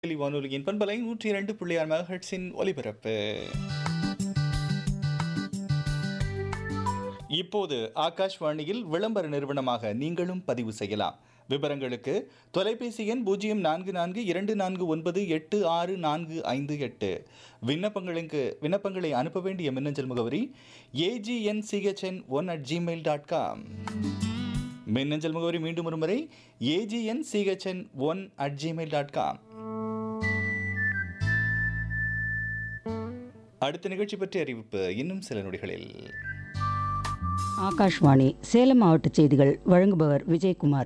டெல்லி வானொலியின் பண்பலை நூற்றி இரண்டு புள்ளி ஆறு மெகாஹெட்ஸின் ஒலிபரப்பு இப்போது ஆகாஷ்வாணியில் விளம்பர நிறுவனமாக நீங்களும் பதிவு செய்யலாம் விவரங்களுக்கு தொலைபேசி எண் பூஜ்ஜியம் நான்கு நான்கு இரண்டு நான்கு ஒன்பது எட்டு ஆறு நான்கு ஐந்து எட்டு விண்ணப்பங்களுக்கு விண்ணப்பங்களை அனுப்ப வேண்டிய மின்னஞ்சல் முகவரி AGN CHN one at Gmail dot com மின்னஞ்சல் முகவரி மீண்டும் ஒரு முறை AGN CHN one at Gmail dot com அடுத்த நிகழ்ச்சி பற்றிய அறிவிப்பு இன்னும் சில நொடிகளில் ஆகாஷ்வாணி சேலம் மாவட்ட செய்திகள் வழங்குபவர் விஜயகுமார்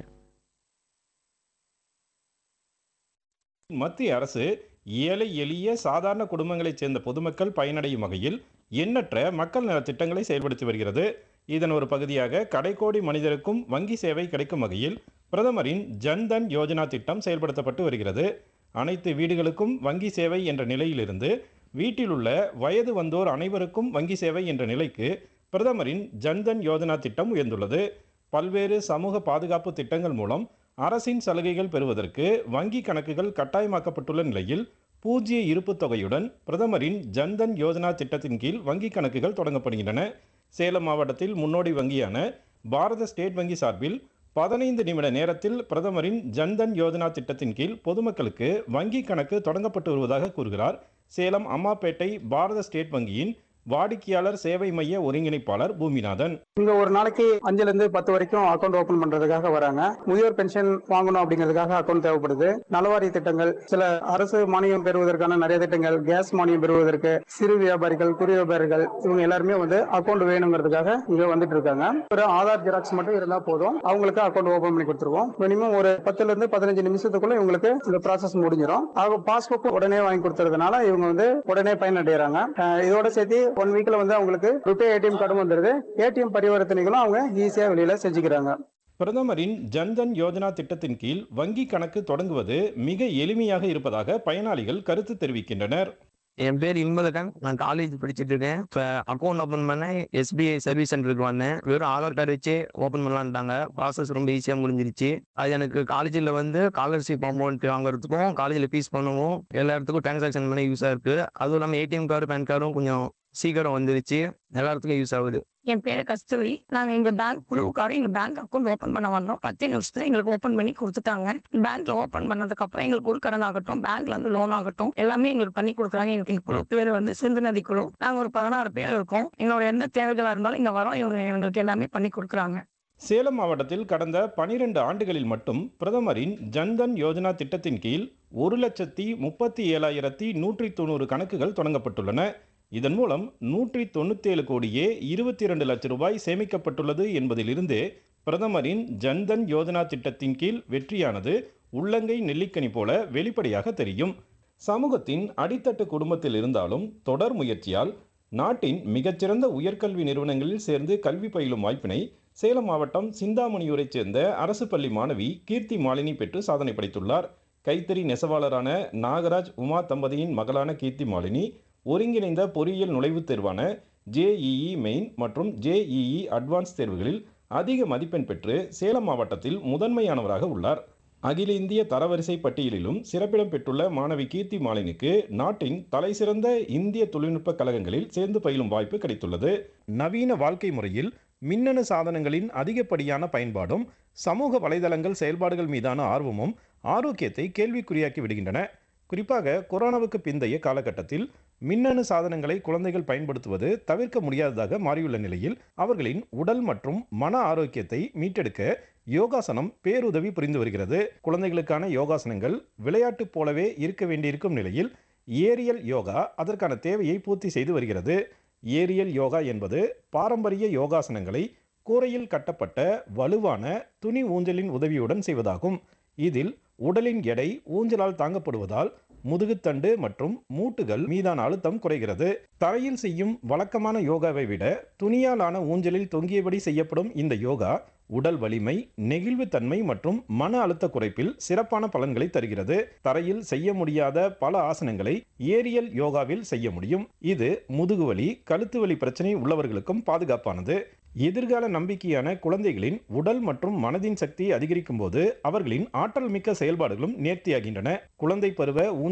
மத்திய அரசு ஏழை எளிய சாதாரண குடும்பங்களைச் சேர்ந்த பொதுமக்கள் பயனடையும் வகையில் எண்ணற்ற மக்கள் நலத் திட்டங்களை செயல்படுத்தி வருகிறது இதன் ஒரு பகுதியாக கடைக்கோடி மனிதருக்கும் வங்கி சேவை கிடைக்கும் வகையில் பிரதமரின் ஜன்தன் யோஜனா திட்டம் செயல்படுத்தப்பட்டு வருகிறது அனைத்து வீடுகளுக்கும் வங்கி சேவை என்ற நிலையிலிருந்து வீட்டில் உள்ள வயது வந்தோர் அனைவருக்கும் வங்கி சேவை என்ற நிலைக்கு பிரதமரின் ஜன்தன் யோஜனா திட்டம் உயர்ந்துள்ளது பல்வேறு சமூக பாதுகாப்பு திட்டங்கள் மூலம் அரசின் சலுகைகள் பெறுவதற்கு வங்கி கணக்குகள் கட்டாயமாக்கப்பட்டுள்ள நிலையில் பூஜ்ய இருப்பு தொகையுடன் பிரதமரின் ஜன்தன் யோஜனா திட்டத்தின் கீழ் வங்கி கணக்குகள் தொடங்கப்படுகின்றன சேலம் மாவட்டத்தில் முன்னோடி வங்கியான பாரத ஸ்டேட் வங்கி சார்பில் பதினைந்து நிமிட நேரத்தில் பிரதமரின் ஜன்தன் யோஜனா திட்டத்தின் கீழ் பொதுமக்களுக்கு வங்கி கணக்கு தொடங்கப்பட்டு வருவதாக கூறுகிறார் சேலம் அம்மாப்பேட்டை பாரத ஸ்டேட் வங்கியின் வாடிக்கையாளர் சேவை மைய ஒருங்கிணைப்பாளர் பூமிநாதன் இங்க ஒரு நாளைக்கு அஞ்சுல இருந்து பத்து வரைக்கும் அக்கௌண்ட் ஓபன் பண்றதுக்காக வராங்க முதியோர் பென்ஷன் வாங்கணும் அப்படிங்கிறதுக்காக அக்கௌண்ட் தேவைப்படுது நலவாரிய திட்டங்கள் சில அரசு மானியம் பெறுவதற்கான நிறைய திட்டங்கள் கேஸ் மானியம் பெறுவதற்கு சிறு வியாபாரிகள் குறு வியாபாரிகள் இவங்க எல்லாருமே வந்து அக்கௌண்ட் வேணுங்கிறதுக்காக இங்க வந்துட்டு இருக்காங்க ஒரு ஆதார் ஜெராக்ஸ் மட்டும் இருந்தா போதும் அவங்களுக்கு அக்கௌண்ட் ஓபன் பண்ணி கொடுத்துருவோம் மினிமம் ஒரு பத்துல இருந்து பதினஞ்சு நிமிஷத்துக்குள்ள இவங்களுக்கு இந்த ப்ராசஸ் முடிஞ்சிடும் அவங்க பாஸ்புக் உடனே வாங்கி கொடுத்ததுனால இவங்க வந்து உடனே பயனடைகிறாங்க அஹ் இதோட சேர்த்து ஒன் வீக்ல வந்து அவங்களுக்கு ருபே ஏடிஎம் கார்டும் வந்துருது ஏடிஎம் பரிவர்த்தனைகளும் அவங்க ஈஸியா வெளியில செஞ்சுக்கிறாங்க பிரதமரின் ஜன்தன் யோஜனா திட்டத்தின் கீழ் வங்கி கணக்கு தொடங்குவது மிக எளிமையாக இருப்பதாக பயனாளிகள் கருத்து தெரிவிக்கின்றனர் என் பேர் இன்பதகன் நான் காலேஜ் படிச்சுட்டு இருக்கேன் இப்போ அக்கௌண்ட் ஓப்பன் பண்ண எஸ்பிஐ சர்வீஸ் சென்டருக்கு வந்தேன் வெறும் ஆதார் கார்டு வச்சு ஓப்பன் பண்ணலான்ட்டாங்க ப்ராசஸ் ரொம்ப ஈஸியாக முடிஞ்சிருச்சு அது எனக்கு காலேஜில் வந்து ஸ்காலர்ஷிப் அமௌண்ட் வாங்குறதுக்கும் காலேஜில் ஃபீஸ் பண்ணவும் எல்லா இடத்துக்கும் டிரான்சாக்ஷன் பண்ண யூஸாக இருக்குது அதுவும் இல்லாமல் ஏடிஎம் கார்டு பேன் கார்டும் கொஞ்சம் சீக்கிரம் வந்துருச்சு எல்லா இடத்துக்கும் யூஸ் ஆகுது என் பேரு கஸ்தூரி நாங்க எங்க பேங்க் குழுவுக்கார எங்க பேங்க் அக்கௌண்ட் ஓபன் பண்ண வந்தோம் பத்து நிமிஷத்துல எங்களுக்கு ஓபன் பண்ணி கொடுத்துட்டாங்க பேங்க்ல ஓபன் பண்ணதுக்கு அப்புறம் எங்களுக்கு ஒரு கடன் ஆகட்டும் பேங்க்ல இருந்து லோன் ஆகட்டும் எல்லாமே எங்களுக்கு பண்ணி கொடுக்குறாங்க எங்களுக்கு எங்க குழு பேர் வந்து சிந்து நதி குழு நாங்க ஒரு பதினாறு பேர் இருக்கோம் எங்களோட எந்த தேவைகளா இருந்தாலும் இங்க வரோம் இவங்க எங்களுக்கு எல்லாமே பண்ணி கொடுக்குறாங்க சேலம் மாவட்டத்தில் கடந்த பனிரெண்டு ஆண்டுகளில் மட்டும் பிரதமரின் ஜன்தன் யோஜனா திட்டத்தின் கீழ் ஒரு லட்சத்தி முப்பத்தி ஏழாயிரத்தி நூற்றி தொண்ணூறு கணக்குகள் தொடங்கப்பட்டுள்ளன இதன் மூலம் நூற்றி தொண்ணூத்தேழு கோடியே இருபத்தி இரண்டு லட்சம் ரூபாய் சேமிக்கப்பட்டுள்ளது என்பதிலிருந்து பிரதமரின் ஜன்தன் யோஜனா திட்டத்தின் கீழ் வெற்றியானது உள்ளங்கை நெல்லிக்கனி போல வெளிப்படையாக தெரியும் சமூகத்தின் அடித்தட்டு குடும்பத்தில் இருந்தாலும் தொடர் முயற்சியால் நாட்டின் மிகச்சிறந்த உயர்கல்வி நிறுவனங்களில் சேர்ந்து கல்வி பயிலும் வாய்ப்பினை சேலம் மாவட்டம் சிந்தாமணியூரைச் சேர்ந்த அரசு பள்ளி மாணவி கீர்த்தி மாலினி பெற்று சாதனை படைத்துள்ளார் கைத்தறி நெசவாளரான நாகராஜ் உமா தம்பதியின் மகளான கீர்த்தி மாலினி ஒருங்கிணைந்த பொறியியல் நுழைவுத் தேர்வான ஜேஇஇ மெயின் மற்றும் ஜேஇஇ அட்வான்ஸ் தேர்வுகளில் அதிக மதிப்பெண் பெற்று சேலம் மாவட்டத்தில் முதன்மையானவராக உள்ளார் அகில இந்திய தரவரிசை பட்டியலிலும் சிறப்பிடம் பெற்றுள்ள மாணவி கீர்த்தி மாலினிக்கு நாட்டின் தலைசிறந்த இந்திய தொழில்நுட்ப கழகங்களில் சேர்ந்து பயிலும் வாய்ப்பு கிடைத்துள்ளது நவீன வாழ்க்கை முறையில் மின்னணு சாதனங்களின் அதிகப்படியான பயன்பாடும் சமூக வலைதளங்கள் செயல்பாடுகள் மீதான ஆர்வமும் ஆரோக்கியத்தை கேள்விக்குறியாக்கி விடுகின்றன குறிப்பாக கொரோனாவுக்கு பிந்தைய காலகட்டத்தில் மின்னணு சாதனங்களை குழந்தைகள் பயன்படுத்துவது தவிர்க்க முடியாததாக மாறியுள்ள நிலையில் அவர்களின் உடல் மற்றும் மன ஆரோக்கியத்தை மீட்டெடுக்க யோகாசனம் பேருதவி புரிந்து வருகிறது குழந்தைகளுக்கான யோகாசனங்கள் விளையாட்டு போலவே இருக்க வேண்டியிருக்கும் நிலையில் ஏரியல் யோகா அதற்கான தேவையை பூர்த்தி செய்து வருகிறது ஏரியல் யோகா என்பது பாரம்பரிய யோகாசனங்களை கூரையில் கட்டப்பட்ட வலுவான துணி ஊஞ்சலின் உதவியுடன் செய்வதாகும் இதில் உடலின் எடை ஊஞ்சலால் தாங்கப்படுவதால் முதுகுத்தண்டு மற்றும் மூட்டுகள் மீதான அழுத்தம் குறைகிறது தரையில் செய்யும் வழக்கமான யோகாவை விட துணியாலான ஊஞ்சலில் தொங்கியபடி செய்யப்படும் இந்த யோகா உடல் வலிமை நெகிழ்வுத்தன்மை மற்றும் மன அழுத்த குறைப்பில் சிறப்பான பலன்களை தருகிறது தரையில் செய்ய முடியாத பல ஆசனங்களை ஏரியல் யோகாவில் செய்ய முடியும் இது முதுகுவலி கழுத்து வலி பிரச்சனை உள்ளவர்களுக்கும் பாதுகாப்பானது எதிர்கால நம்பிக்கையான குழந்தைகளின் உடல் மற்றும் மனதின் சக்தி அதிகரிக்கும் போது அவர்களின் ஆற்றல் மிக்க செயல்பாடுகளும் நேர்த்தியாகின்றன குழந்தை பருவ